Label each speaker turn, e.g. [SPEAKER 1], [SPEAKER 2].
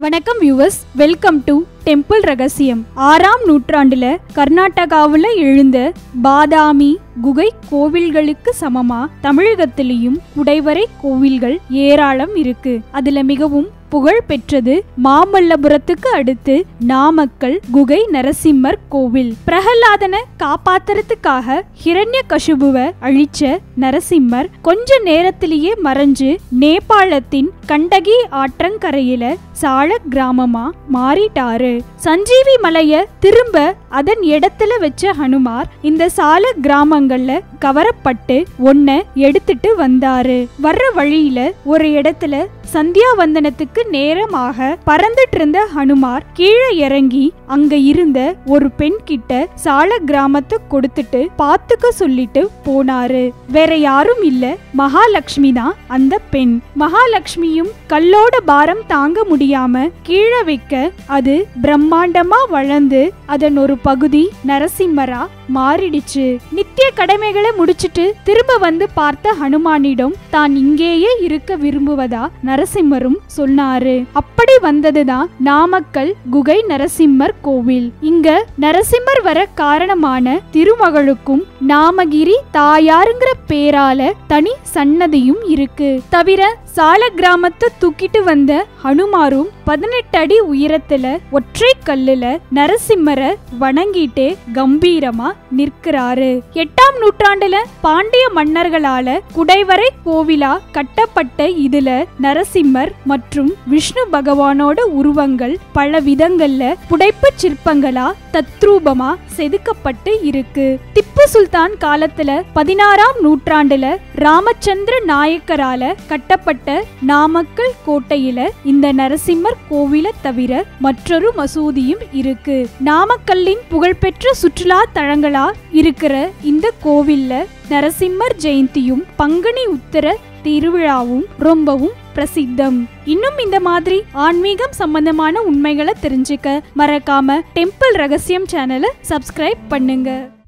[SPEAKER 1] வணக்கம் viewers welcome to temple ரகசியம் ஆறாம் நூற்றாண்டுல கர்நாடகாவுல எழுந்த பாதாமி குகை கோவில்களுக்கு சமமா தமிழகத்திலையும் குடைவரை கோவில்கள் ஏராளம் இருக்கு அதுல மிகவும் புகழ் பெற்றது மாமல்லபுரத்துக்கு அடுத்து நாமக்கல் குகை நரசிம்மர் கோவில் பிரகலாதனை காப்பாத்துறதுக்காக ஹிரண்ய கசுபுவ அழிச்ச நரசிம்மர் கொஞ்ச நேரத்திலேயே மறைஞ்சு நேபாளத்தின் கண்டகி ஆற்றங்கரையில சால கிராமமா மாறிட்டாரு சஞ்சீவி மலைய திரும்ப அதன் இடத்துல வச்ச ஹனுமார் இந்த சால கிராமங்கள்ல கவரப்பட்டு ஒன்ன எடுத்துட்டு வந்தாரு வர்ற வழியில ஒரு இடத்துல சந்தியாவந்தனத்துக்கு நேரமாக பறந்துட்டு இருந்த ஹனுமார் கீழே இறங்கி அங்க இருந்த ஒரு பெண் கிட்ட சால கிராமத்தை கொடுத்துட்டு பாத்துக்க சொல்லிட்டு போனாரு வேற யாரும் இல்ல மகாலட்சுமி தான் அந்த பெண் மகாலட்சுமியும் கல்லோட பாரம் தாங்க முடியாம கீழே வைக்க அது பிரம்மாண்டமா வளர்ந்து அதன் ஒரு பகுதி நரசிம்மரா மாறிடுச்சு நித்திய கடமைகளை முடிச்சிட்டு திரும்ப வந்து பார்த்த ஹனுமானிடம் தான் இங்கேயே இருக்க விரும்புவதா நரசிம்மரும் சொன்னாரு அப்படி வந்ததுதான் நாமக்கல் குகை நரசிம்மர் கோவில் இங்க நரசிம்மர் வர காரணமான திருமகளுக்கும் நாமகிரி தாயாருங்கிற பேரால தனி சன்னதியும் இருக்கு தவிர சால கிராமத்தை தூக்கிட்டு வந்த ஹனுமாரும் பதினெட்டு அடி உயரத்துல ஒற்றை கல்லுல நரசிம்மரை வணங்கிட்டே கம்பீரமா நிற்கிறாரு எட்டாம் நூற்றாண்டுல பாண்டிய மன்னர்களால குடைவரை கோவிலா கட்டப்பட்ட இதுல நரசிம்மர் மற்றும் விஷ்ணு பகவானோட உருவங்கள் பல விதங்கள்ல புடைப்பு சிற்பங்களா தத்ரூபமா செதுக்கப்பட்டு இருக்கு திப்பு சுல்தான் காலத்துல பதினாறாம் நூற்றாண்டுல ராமச்சந்திர நாயக்கரால கட்டப்பட்ட நாமக்கல் கோட்டையில இந்த நரசிம்மர் கோவில தவிர மற்றொரு மசூதியும் இருக்கு நாமக்கல்லின் புகழ்பெற்ற சுற்றுலா தலங்களா இருக்கிற இந்த கோவில்ல நரசிம்மர் ஜெயந்தியும் பங்குனி உத்தர திருவிழாவும் ரொம்பவும் பிரசித்தம் இன்னும் இந்த மாதிரி ஆன்மீகம் சம்பந்தமான உண்மைகளை தெரிஞ்சுக்க மறக்காம டெம்பிள் ரகசியம் சேனலை சப்ஸ்கிரைப் பண்ணுங்க